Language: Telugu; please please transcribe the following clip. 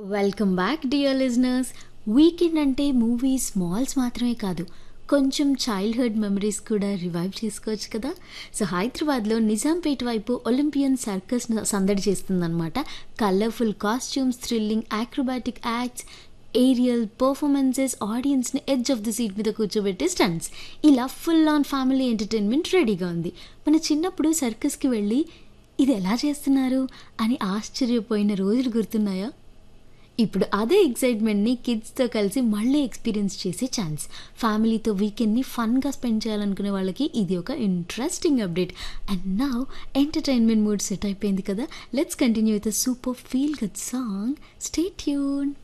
welcome back dear listeners weekend అంటే మూవీస్ మాల్స్ మాత్రమే కాదు కొంచెం చైల్డ్హుడ్ మెమరీస్ కూడా రివైవ్ చేసుకోవచ్చు కదా సో హైదరాబాద్లో నిజాంపేట వైపు ఒలింపియన్ సర్కస్ సందడి చేస్తుందన్నమాట colourful costumes thrilling acrobatic acts aerial performances ఆడియన్స్ని ఎడ్జ్ ఆఫ్ ది సీట్ మీద కూర్చోబెట్టే స్టంట్స్ ఇలా ఫుల్ ఆన్ ఫ్యామిలీ ఎంటర్టైన్మెంట్ రెడీగా ఉంది మన చిన్నప్పుడు సర్కస్కి వెళ్ళి ఇది ఎలా చేస్తున్నారు అని ఆశ్చర్యపోయిన రోజులు గుర్తున్నాయా ఇప్పుడు అదే ఎక్సైట్మెంట్ని కిడ్స్తో కలిసి మళ్ళీ ఎక్స్పీరియన్స్ చేసే ఛాన్స్ ఫ్యామిలీతో వీకెండ్ని ఫన్గా స్పెండ్ చేయాలనుకునే వాళ్ళకి ఇది ఒక ఇంట్రెస్టింగ్ అప్డేట్ అండ్ నా ఎంటర్టైన్మెంట్ మూడ్ సెట్ అయిపోయింది కదా let's continue with super feel good song stay tune